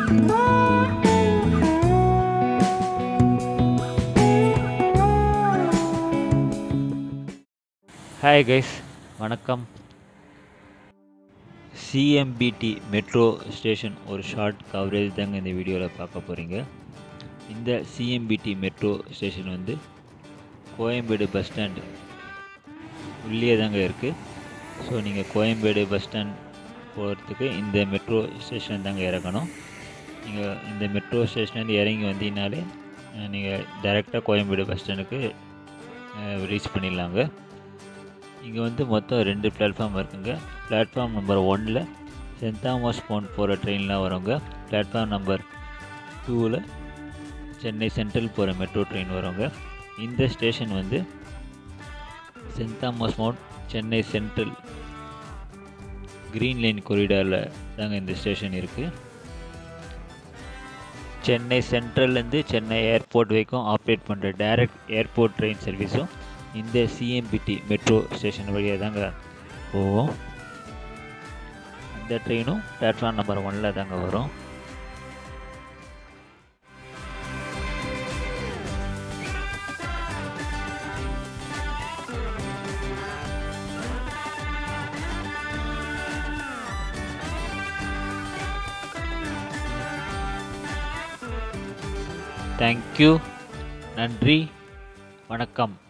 hi guys வணக்கம் CMBT metro station ஒரு short coverage தாங்க இந்த வீடியோவில் பார்க்க போகிறீங்க இந்த சிஎம்பிடி மெட்ரோ ஸ்டேஷன் வந்து கோயம்பேடு பஸ் ஸ்டாண்ட் உள்ளே தாங்க இருக்குது ஸோ நீங்கள் கோயம்பேடு பஸ் ஸ்டாண்ட் போகிறதுக்கு இந்த மெட்ரோ ஸ்டேஷன் தாங்க இறங்கணும் நீங்கள் இந்த மெட்ரோ ஸ்டேஷன்லேருந்து இறங்கி வந்தீங்கனாலே நீங்கள் டைரெக்டாக கோயம்பேடு பஸ் ஸ்டாண்டுக்கு ரீச் பண்ணிடலாங்க இங்கே வந்து மொத்தம் ரெண்டு பிளாட்ஃபார்ம் இருக்குங்க பிளாட்ஃபார்ம் நம்பர் ஒனில் சென்ட் தாமஸ் பவுண்ட் போகிற ட்ரெயின்லாம் வருங்க பிளாட்ஃபார்ம் நம்பர் டூவில் சென்னை சென்ட்ரல் போகிற மெட்ரோ ட்ரெயின் வருங்க இந்த ஸ்டேஷன் வந்து saint Thomas mount Chennai central green line கொரிடாரில் தாங்க இந்த ஸ்டேஷன் இருக்குது சென்னை சென்ட்ரல்லேருந்து சென்னை ஏர்போர்ட் வரைக்கும் ஆப்ரேட் பண்ணுற டைரக்ட் ஏர்போர்ட் ட்ரெயின் சர்வீஸும் இந்த சிஎம்பிடி மெட்ரோ ஸ்டேஷன் வழியாக தாங்க போவோம் அந்த ட்ரெயினும் பிளாட்ஃபார்ம் நம்பர் ஒனில் தாங்க வரும் தேங்க்யூ நன்றி வணக்கம்